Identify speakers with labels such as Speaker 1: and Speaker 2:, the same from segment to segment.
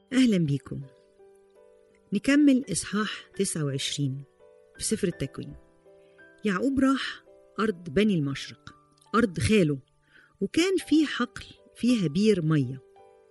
Speaker 1: أهلا بيكم نكمل إصحاح 29 في سفر التكوين يعقوب راح أرض بني المشرق أرض خاله وكان في حقل فيها بير مية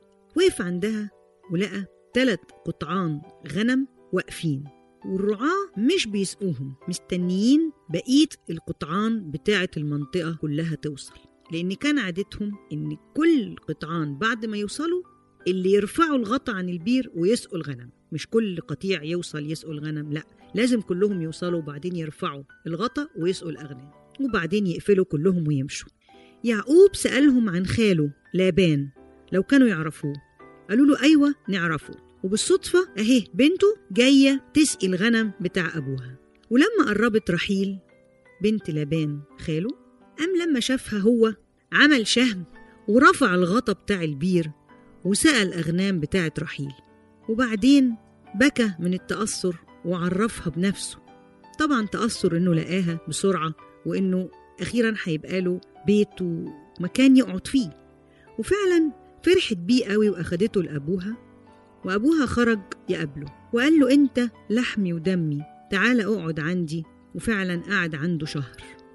Speaker 1: وقف عندها ولقى ثلاث قطعان غنم واقفين والرعاة مش بيسقوهم مستنيين بقية القطعان بتاعة المنطقة كلها توصل لأن كان عادتهم إن كل قطعان بعد ما يوصلوا اللي يرفعوا الغطا عن البير ويسقوا الغنم مش كل قطيع يوصل يسقوا الغنم لا لازم كلهم يوصلوا وبعدين يرفعوا الغطا ويسقوا الأغنام وبعدين يقفلوا كلهم ويمشوا يعقوب سألهم عن خاله لابان لو كانوا يعرفوه قالوا له أيوة نعرفه وبالصدفة أهي بنته جاية تسقي الغنم بتاع أبوها ولما قربت رحيل بنت لابان خاله قام لما شافها هو عمل شهم ورفع الغطا بتاع البير وسقى الأغنام بتاعة رحيل وبعدين بكى من التأثر وعرفها بنفسه طبعا تأثر إنه لقاها بسرعة وإنه أخيرا هيبقى له بيت ومكان يقعد فيه وفعلا فرحت بيه قوي وأخدته لأبوها وأبوها خرج يقابله وقال له أنت لحمي ودمي تعال اقعد عندي وفعلا قعد عنده شهر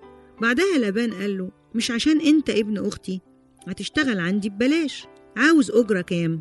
Speaker 1: بعدها لبان قال له مش عشان أنت ابن أختي هتشتغل عندي ببلاش عاوز أجرة كام؟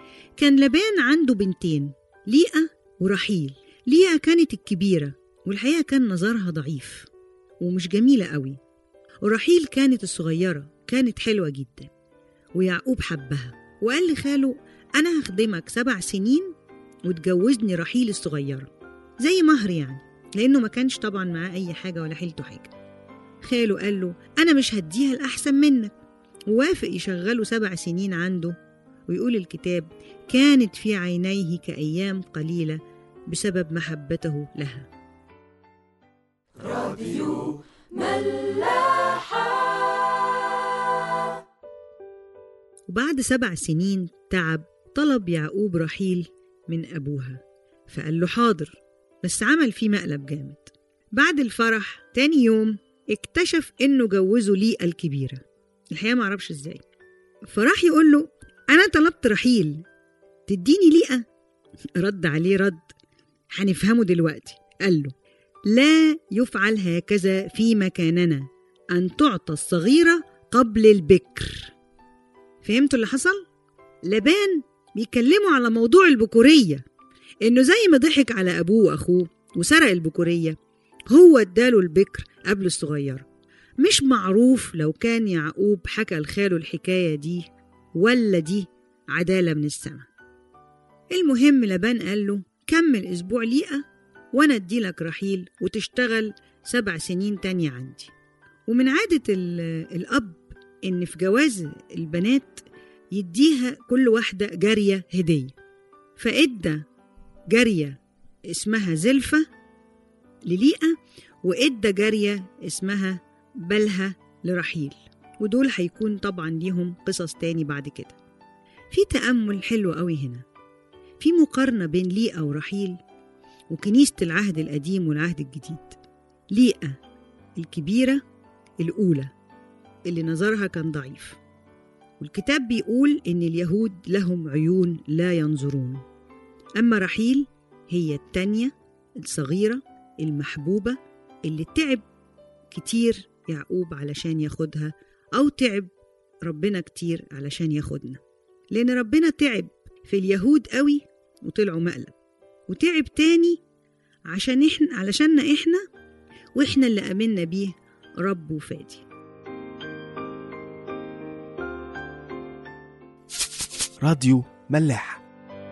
Speaker 1: كان لبان عنده بنتين ليئة ورحيل ليئة كانت الكبيرة والحقيقة كان نظرها ضعيف ومش جميلة قوي ورحيل كانت الصغيرة كانت حلوة جدا ويعقوب حبها وقال لخاله أنا هخدمك سبع سنين وتجوزني رحيل الصغيرة زي مهر يعني لأنه ما كانش طبعا معاه أي حاجة ولا حيلته حاجة خاله قال له أنا مش هديها الأحسن منك ووافق يشغله سبع سنين عنده ويقول الكتاب كانت في عينيه كأيام قليلة بسبب محبته لها
Speaker 2: راديو ملاحة
Speaker 1: وبعد سبع سنين تعب طلب يعقوب رحيل من أبوها فقال له حاضر بس عمل فيه مقلب جامد بعد الفرح تاني يوم اكتشف انه جوزه ليئة الكبيرة الحقيقة معرفش ازاي فراح يقول له انا طلبت رحيل تديني ليئة رد عليه رد هنفهمه دلوقتي قال له لا يفعل هكذا في مكاننا أن تعطى الصغيرة قبل البكر فهمتوا اللي حصل؟ لبان بيكلموا على موضوع البكورية إنه زي ما ضحك على أبوه وأخوه وسرق البكورية هو اداله البكر قبل الصغيرة مش معروف لو كان يعقوب حكى لخاله الحكاية دي ولا دي عدالة من السماء المهم لبان قال له كمل أسبوع ليئة وأنا أديلك رحيل وتشتغل سبع سنين تانية عندي ومن عادة الأب إن في جواز البنات يديها كل واحدة جارية هدية فإدى جارية اسمها زلفة لليئة وإدى جارية اسمها بلها لرحيل ودول هيكون طبعا ليهم قصص تاني بعد كده في تأمل حلو قوي هنا في مقارنة بين ليئة ورحيل وكنيسة العهد القديم والعهد الجديد ليئة الكبيرة الأولى اللي نظرها كان ضعيف والكتاب بيقول إن اليهود لهم عيون لا ينظرون أما رحيل هي التانية الصغيرة المحبوبة اللي تعب كتير يعقوب علشان ياخدها أو تعب ربنا كتير علشان ياخدنا لأن ربنا تعب في اليهود قوي وطلعوا مقلب وتعب تاني عشان إحنا علشاننا إحنا وإحنا اللي آمنا بيه رب وفادي
Speaker 3: راديو ملاح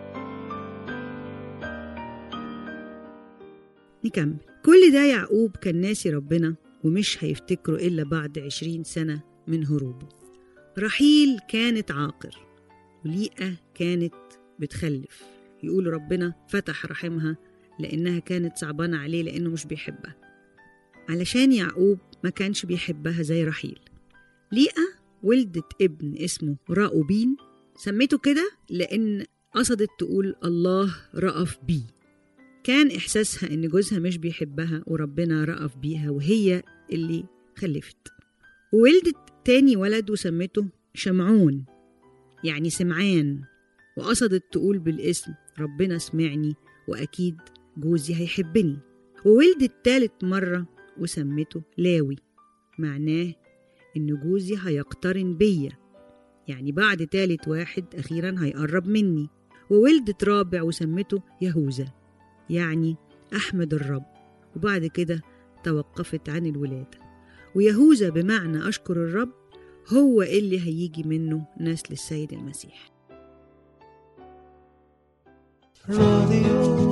Speaker 1: نكمل كل ده يعقوب كان ناسي ربنا ومش هيفتكره إلا بعد عشرين سنة من هروبه رحيل كانت عاقر وليئة كانت بتخلف يقول ربنا فتح رحمها لأنها كانت صعبانة عليه لأنه مش بيحبها علشان يعقوب ما كانش بيحبها زي رحيل ليئة ولدت ابن اسمه راؤوبين سميته كده لأن قصدت تقول الله رأف بي كان إحساسها إن جوزها مش بيحبها وربنا رأف بيها وهي اللي خلفت وولدت تاني ولد وسمته شمعون يعني سمعان وقصدت تقول بالاسم ربنا سمعني وأكيد جوزي هيحبني وولدت تالت مرة وسمته لاوي معناه إن جوزي هيقترن بيا يعني بعد تالت واحد أخيرا هيقرب مني وولدت رابع وسمته يهوذا يعني أحمد الرب وبعد كده توقفت عن الولادة ويهوذا بمعنى أشكر الرب هو اللي هيجي منه نسل السيد المسيح
Speaker 4: راديو